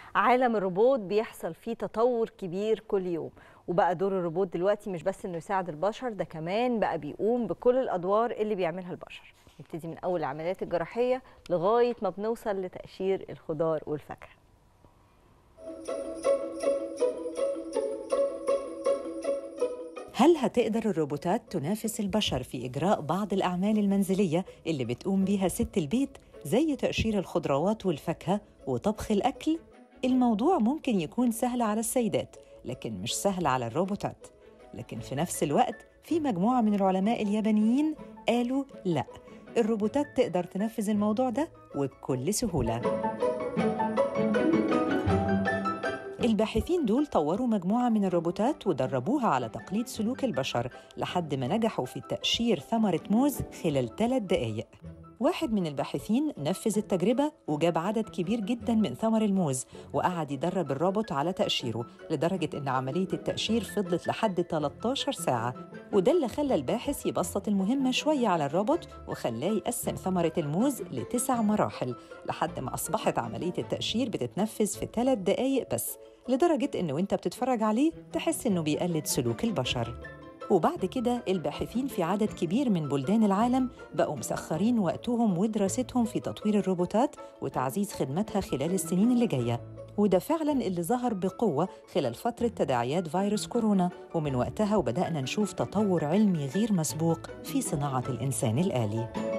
عالم الروبوت بيحصل فيه تطور كبير كل يوم وبقى دور الروبوت دلوقتي مش بس انه يساعد البشر ده كمان بقى بيقوم بكل الادوار اللي بيعملها البشر نبتدي من اول العمليات الجراحيه لغايه ما بنوصل لتقشير الخضار والفاكهه هل هتقدر الروبوتات تنافس البشر في إجراء بعض الأعمال المنزلية اللي بتقوم بيها ست البيت زي تقشير الخضروات والفاكهة وطبخ الأكل؟ الموضوع ممكن يكون سهل على السيدات لكن مش سهل على الروبوتات لكن في نفس الوقت في مجموعة من العلماء اليابانيين قالوا لا الروبوتات تقدر تنفذ الموضوع ده وبكل سهولة الباحثين دول طوروا مجموعة من الروبوتات ودربوها على تقليد سلوك البشر لحد ما نجحوا في تقشير ثمرة موز خلال ثلاث دقايق واحد من الباحثين نفذ التجربة وجاب عدد كبير جدا من ثمر الموز وقعد يدرب الروبوت على تقشيره لدرجة إن عملية التقشير فضلت لحد 13 ساعة وده اللي خلى الباحث يبسط المهمة شوية على الروبوت وخلاه يقسم ثمرة الموز لتسع مراحل لحد ما أصبحت عملية التقشير بتتنفذ في ثلاث دقايق بس لدرجة إنه وإنت بتتفرج عليه تحس إنه بيقلد سلوك البشر وبعد كده الباحثين في عدد كبير من بلدان العالم بقوا مسخرين وقتهم ودراستهم في تطوير الروبوتات وتعزيز خدمتها خلال السنين اللي جايه وده فعلا اللي ظهر بقوة خلال فترة تداعيات فيروس كورونا ومن وقتها وبدأنا نشوف تطور علمي غير مسبوق في صناعة الإنسان الآلي